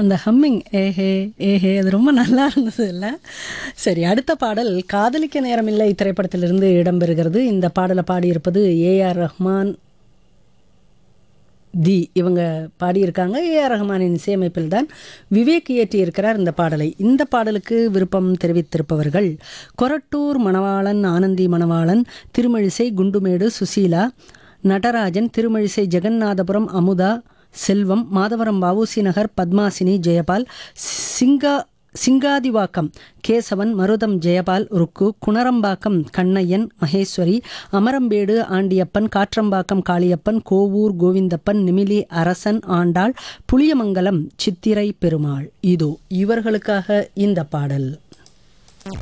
அந்த ஹம்மிங் ஏஹே ஏஹே அது ரொம்ப நல்லா இருந்தது இல்லை சரி அடுத்த பாடல் காதலிக்க நேரமில்லை திரைப்படத்திலிருந்து இடம்பெறுகிறது இந்த பாடலை பாடியிருப்பது ஏஆர் ரஹ்மான் தி இவங்க பாடியிருக்காங்க ஏஆர் ரஹ்மானின் இசையமைப்பில் தான் விவேக் இயற்றியிருக்கிறார் இந்த பாடலை இந்த பாடலுக்கு விருப்பம் தெரிவித்திருப்பவர்கள் கொரட்டூர் மணவாளன் ஆனந்தி மணவாளன் திருமழிசை குண்டுமேடு சுசீலா நடராஜன் திருமழிசை ஜெகநாதபுரம் அமுதா செல்வம் மாதவரம் வவுசி நகர் பத்மாசினி ஜெயபால் சிங்கா சிங்காதிவாக்கம் கேசவன் மருதம் ஜெயபால் ருக்கு குணரம்பாக்கம் கண்ணையன் மகேஸ்வரி அமரம்பேடு ஆண்டியப்பன் காற்றம்பாக்கம் காளியப்பன் கோவூர் கோவிந்தப்பன் நிமிலி அரசன் ஆண்டாள் புளியமங்கலம் சித்திரை பெருமாள் இதோ இவர்களுக்காக இந்த பாடல்